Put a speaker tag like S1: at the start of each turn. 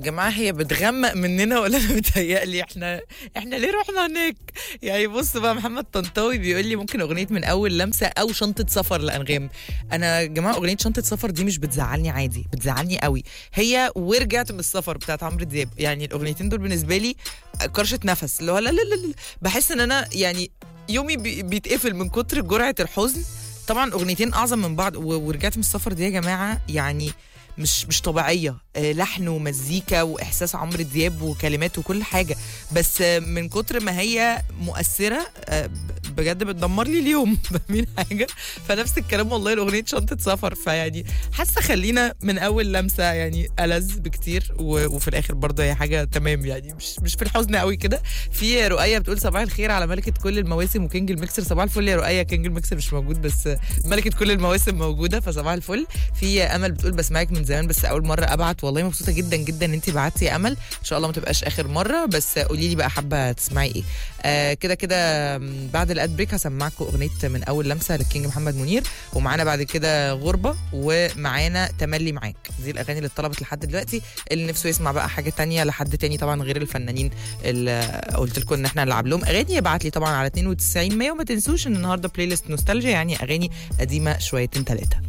S1: جماعة هي بتغمق مننا ولا انا متهيألي احنا احنا ليه رحنا هناك؟ يعني بص بقى محمد طنطاوي بيقول لي ممكن اغنية من اول لمسة او شنطة سفر لانغام. انا يا جماعة اغنية شنطة سفر دي مش بتزعلني عادي، بتزعلني قوي. هي ورجعت من السفر بتاعت عمرو دياب، يعني الاغنيتين دول بالنسبة لي كرشة نفس اللي هو لا لا لا لا بحس ان انا يعني يومي بي- بيتقفل من كتر جرعة الحزن. طبعا اغنيتين اعظم من بعض و- ورجعت من السفر دي يا جماعة يعني مش مش طبيعيه آه، لحن ومزيكا واحساس عمرو دياب وكلمات وكل حاجه بس آه، من كتر ما هي مؤثره آه، ب- بجد بتدمر لي اليوم فاهمين حاجه فنفس الكلام والله الاغنيه شنطه سفر فيعني حاسه خلينا من اول لمسه يعني ألذ بكتير و- وفي الاخر برضه هي حاجه تمام يعني مش مش في الحزن قوي كده في رؤيه بتقول صباح الخير على ملكه كل المواسم وكينج الميكسر صباح الفل يا رؤيه كينج الميكسر مش موجود بس آه، ملكه كل المواسم موجوده فصباح الفل في امل بتقول بسمعك من زمان بس اول مره ابعت والله مبسوطه جدا جدا ان انت بعتي يا امل ان شاء الله ما تبقاش اخر مره بس قولي لي بقى حابه تسمعي ايه آه كده كده م، بعد الاد بريك هسمعكم اغنيه من اول لمسه للكينج محمد منير ومعانا بعد كده غربه ومعانا تملي معاك دي الاغاني اللي اتطلبت لحد دلوقتي اللي نفسه يسمع بقى حاجه تانية لحد تاني طبعا غير الفنانين اللي قلت لكم ان احنا نلعب لهم اغاني يبعت لي طبعا على 92 100 وما تنسوش ان النهارده بلاي ليست نوستالجيا يعني اغاني قديمه شويتين ثلاثه